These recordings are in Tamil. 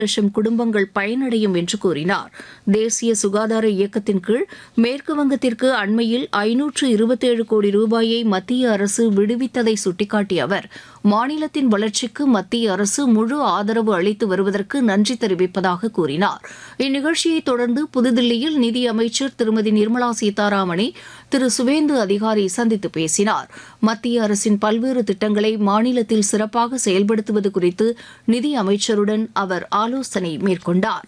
லட்சம் குடும்பங்கள் பயனடையும் என்று கூறினார் தேசிய சுகாதார இயக்கத்தின் கீழ் மேற்கு வங்கத்திற்கு அண்மையில் ஐநூற்று இருபத்தேழு கோடி ரூபாயை மத்திய அரசு விடுவித்ததை சுட்டிக்காட்டிய அவர் மாநிலத்தின் வளர்ச்சிக்கு மத்திய அரசு முழு ஆதரவு அளித்து வருவதற்கு நன்றி தெரிவிப்பதாக கூறினார் இந்நிகழ்ச்சியை தொடர்ந்து புதுதில்லியில் நிதி அமைச்சர் திருமதி நிர்மலா சீதாராமனை திரு சுவேந்து அதிகாரி சந்தித்து பேசினார் மத்திய அரசின் பல்வேறு திட்டங்களை மாநிலத்தில் சிறப்பாக செயல்படுத்துவது குறித்து நிதி அமைச்சருடன் அவர் ஆலோசனை மேற்கொண்டார்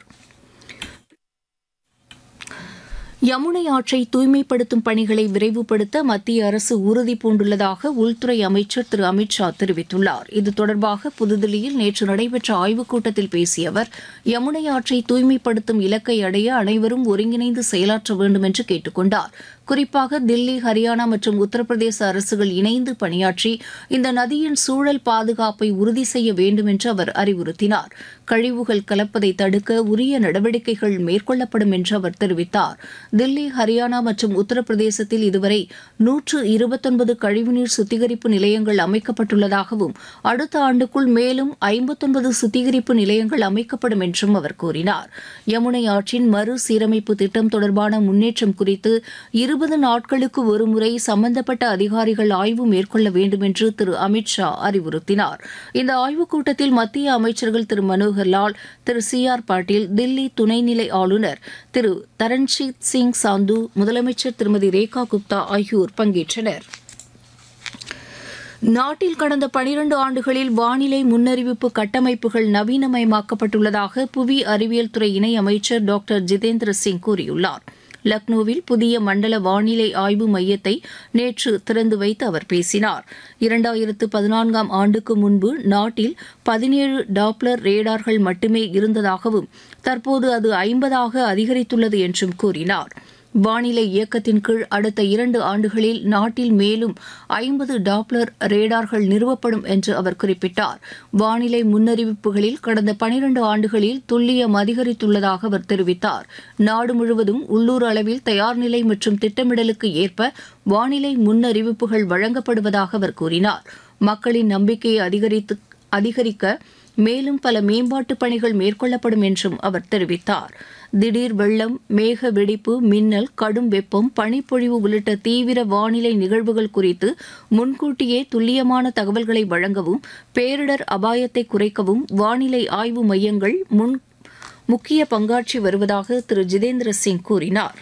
யமுனை ஆற்றை தூய்மைப்படுத்தும் பணிகளை விரைவுபடுத்த மத்திய அரசு உறுதி பூண்டுள்ளதாக உள்துறை அமைச்சர் திரு அமித் ஷா தெரிவித்துள்ளார் இது தொடர்பாக புதுதில்லியில் நேற்று நடைபெற்ற ஆய்வுக் கூட்டத்தில் பேசிய அவர் யமுனை ஆற்றை தூய்மைப்படுத்தும் இலக்கை அடைய அனைவரும் ஒருங்கிணைந்து செயலாற்ற வேண்டும் என்று கேட்டுக் கொண்டார் குறிப்பாக தில்லி ஹரியானா மற்றும் உத்தரப்பிரதேச அரசுகள் இணைந்து பணியாற்றி இந்த நதியின் சூழல் பாதுகாப்பை உறுதி செய்ய வேண்டும் என்று அவர் அறிவுறுத்தினார் கழிவுகள் கலப்பதை தடுக்க உரிய நடவடிக்கைகள் மேற்கொள்ளப்படும் என்று அவர் தெரிவித்தார் தில்லி ஹரியானா மற்றும் உத்தரப்பிரதேசத்தில் இதுவரை நூற்று இருபத்தொன்பது கழிவுநீர் சுத்திகரிப்பு நிலையங்கள் அமைக்கப்பட்டுள்ளதாகவும் அடுத்த ஆண்டுக்குள் மேலும் ஐம்பத்தொன்பது சுத்திகரிப்பு நிலையங்கள் அமைக்கப்படும் என்றும் அவர் கூறினார் யமுனை ஆற்றின் மறுசீரமைப்பு திட்டம் தொடர்பான முன்னேற்றம் குறித்து இருபது நாட்களுக்கு ஒருமுறை சம்பந்தப்பட்ட அதிகாரிகள் ஆய்வு மேற்கொள்ள வேண்டும் என்று திரு அமித் ஷா அறிவுறுத்தினார் இந்த ஆய்வுக் கூட்டத்தில் மத்திய அமைச்சர்கள் திரு மனோகர் லால் திரு சி ஆர் பாட்டீல் தில்லி துணைநிலை ஆளுநர் திரு தரண்ஜீத் சிங் சாந்து முதலமைச்சர் திருமதி ரேகா குப்தா ஆகியோர் பங்கேற்றனர் நாட்டில் கடந்த பனிரண்டு ஆண்டுகளில் வானிலை முன்னறிவிப்பு கட்டமைப்புகள் நவீனமயமாக்கப்பட்டுள்ளதாக புவி அறிவியல் துறை இணை அமைச்சர் டாக்டர் ஜிதேந்திர சிங் கூறியுள்ளார் லக்னோவில் புதிய மண்டல வானிலை ஆய்வு மையத்தை நேற்று திறந்து வைத்து அவர் பேசினார் இரண்டாயிரத்து பதினான்காம் ஆண்டுக்கு முன்பு நாட்டில் பதினேழு டாப்ளர் ரேடார்கள் மட்டுமே இருந்ததாகவும் தற்போது அது ஐம்பதாக அதிகரித்துள்ளது என்றும் கூறினார் வானிலை இயக்கத்தின் கீழ் அடுத்த இரண்டு ஆண்டுகளில் நாட்டில் மேலும் ஐம்பது டாப்ளர் ரேடார்கள் நிறுவப்படும் என்று அவர் குறிப்பிட்டார் வானிலை முன்னறிவிப்புகளில் கடந்த பனிரண்டு ஆண்டுகளில் துல்லியம் அதிகரித்துள்ளதாக அவர் தெரிவித்தார் நாடு முழுவதும் உள்ளூர் அளவில் தயார்நிலை மற்றும் திட்டமிடலுக்கு ஏற்ப வானிலை முன்னறிவிப்புகள் வழங்கப்படுவதாக அவர் கூறினார் மக்களின் நம்பிக்கையை அதிகரித்து அதிகரிக்க மேலும் பல மேம்பாட்டுப் பணிகள் மேற்கொள்ளப்படும் என்றும் அவர் தெரிவித்தார் திடீர் வெள்ளம் மேக வெடிப்பு மின்னல் கடும் வெப்பம் பனிப்பொழிவு உள்ளிட்ட தீவிர வானிலை நிகழ்வுகள் குறித்து முன்கூட்டியே துல்லியமான தகவல்களை வழங்கவும் பேரிடர் அபாயத்தை குறைக்கவும் வானிலை ஆய்வு மையங்கள் முன் முக்கிய பங்காற்றி வருவதாக திரு ஜிதேந்திர சிங் கூறினார்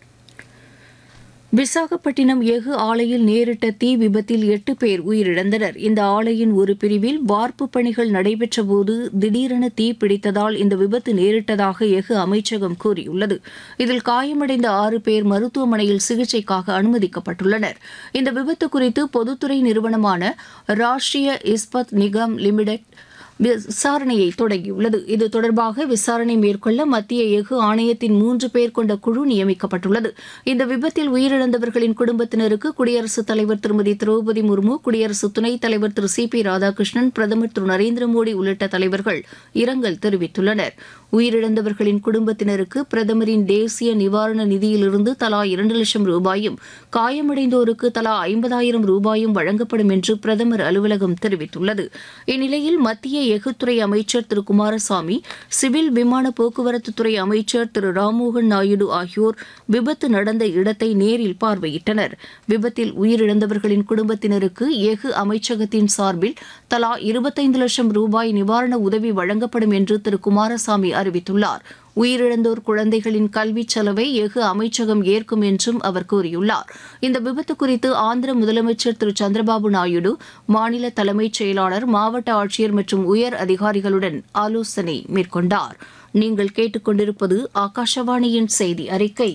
விசாகப்பட்டினம் எஃகு ஆலையில் நேரிட்ட தீ விபத்தில் எட்டு பேர் உயிரிழந்தனர் இந்த ஆலையின் ஒரு பிரிவில் வார்ப்பு பணிகள் நடைபெற்றபோது திடீரென தீ பிடித்ததால் இந்த விபத்து நேரிட்டதாக எஃகு அமைச்சகம் கூறியுள்ளது இதில் காயமடைந்த ஆறு பேர் மருத்துவமனையில் சிகிச்சைக்காக அனுமதிக்கப்பட்டுள்ளனர் இந்த விபத்து குறித்து பொதுத்துறை நிறுவனமான ராஷ்டிரிய இஸ்பத் நிகம் லிமிடெட் விசாரணையை தொடங்கியுள்ளது இது தொடர்பாக விசாரணை மேற்கொள்ள மத்திய எஃகு ஆணையத்தின் மூன்று பேர் கொண்ட குழு நியமிக்கப்பட்டுள்ளது இந்த விபத்தில் உயிரிழந்தவர்களின் குடும்பத்தினருக்கு குடியரசுத் தலைவர் திருமதி திரௌபதி முர்மு குடியரசு துணைத் தலைவர் திரு சி பி ராதாகிருஷ்ணன் பிரதமர் திரு நரேந்திர மோடி உள்ளிட்ட தலைவர்கள் இரங்கல் தெரிவித்துள்ளனர் உயிரிழந்தவர்களின் குடும்பத்தினருக்கு பிரதமரின் தேசிய நிவாரண நிதியிலிருந்து தலா இரண்டு லட்சம் ரூபாயும் காயமடைந்தோருக்கு தலா ஐம்பதாயிரம் ரூபாயும் வழங்கப்படும் என்று பிரதமர் அலுவலகம் தெரிவித்துள்ளது இந்நிலையில் மத்திய எஃகுத்துறை அமைச்சர் திரு குமாரசாமி சிவில் விமான போக்குவரத்துத்துறை அமைச்சர் திரு ராம்மோகன் நாயுடு ஆகியோர் விபத்து நடந்த இடத்தை நேரில் பார்வையிட்டனர் விபத்தில் உயிரிழந்தவர்களின் குடும்பத்தினருக்கு எஃகு அமைச்சகத்தின் சார்பில் தலா இருபத்தைந்து லட்சம் ரூபாய் நிவாரண உதவி வழங்கப்படும் என்று திரு குமாரசாமி அறிவித்துள்ளார் உயிரிழந்தோர் குழந்தைகளின் கல்விச் செலவை எஃகு அமைச்சகம் ஏற்கும் என்றும் அவர் கூறியுள்ளார் இந்த விபத்து குறித்து ஆந்திர முதலமைச்சர் திரு சந்திரபாபு நாயுடு மாநில தலைமைச் செயலாளர் மாவட்ட ஆட்சியர் மற்றும் உயர் அதிகாரிகளுடன் ஆலோசனை மேற்கொண்டார் நீங்கள் கேட்டுக்கொண்டிருப்பது ஆகாஷவாணியின் செய்தி அறிக்கை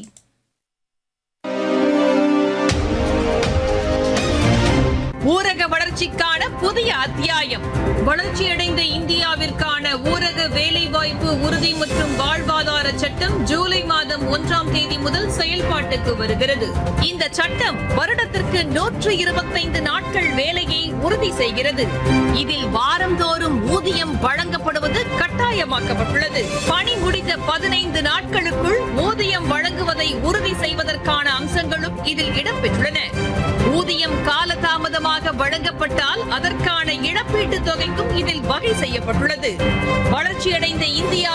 ஊரக வளர்ச்சிக்கான புதிய அத்தியாயம் வளர்ச்சியடைந்த இந்தியாவிற்கான ஊரக வேலைவாய்ப்பு உறுதி மற்றும் வாழ்வாதார சட்டம் ஜூலை மாதம் ஒன்றாம் தேதி முதல் செயல்பாட்டுக்கு வருகிறது இந்த சட்டம் வருடத்திற்கு நூற்று இருபத்தைந்து நாட்கள் வேலையை உறுதி செய்கிறது இதில் வாரந்தோறும் ஊதியம் வழங்கப்படுவது கட்டாயமாக்கப்பட்டுள்ளது பணி முடிந்த பதினைந்து நாட்களுக்குள் ஊதியம் வழங்குவதை உறுதி செய்வதற்கான அம்சங்களும் இதில் இடம்பெற்றுள்ளன ஊதியம் காலதாமதமாக வழங்கப்பட்டால் அதற்கான இழப்பீட்டுத் தொகைக்கும் இதில் வகை செய்யப்பட்டுள்ளது வளர்ச்சியடைந்த இந்தியா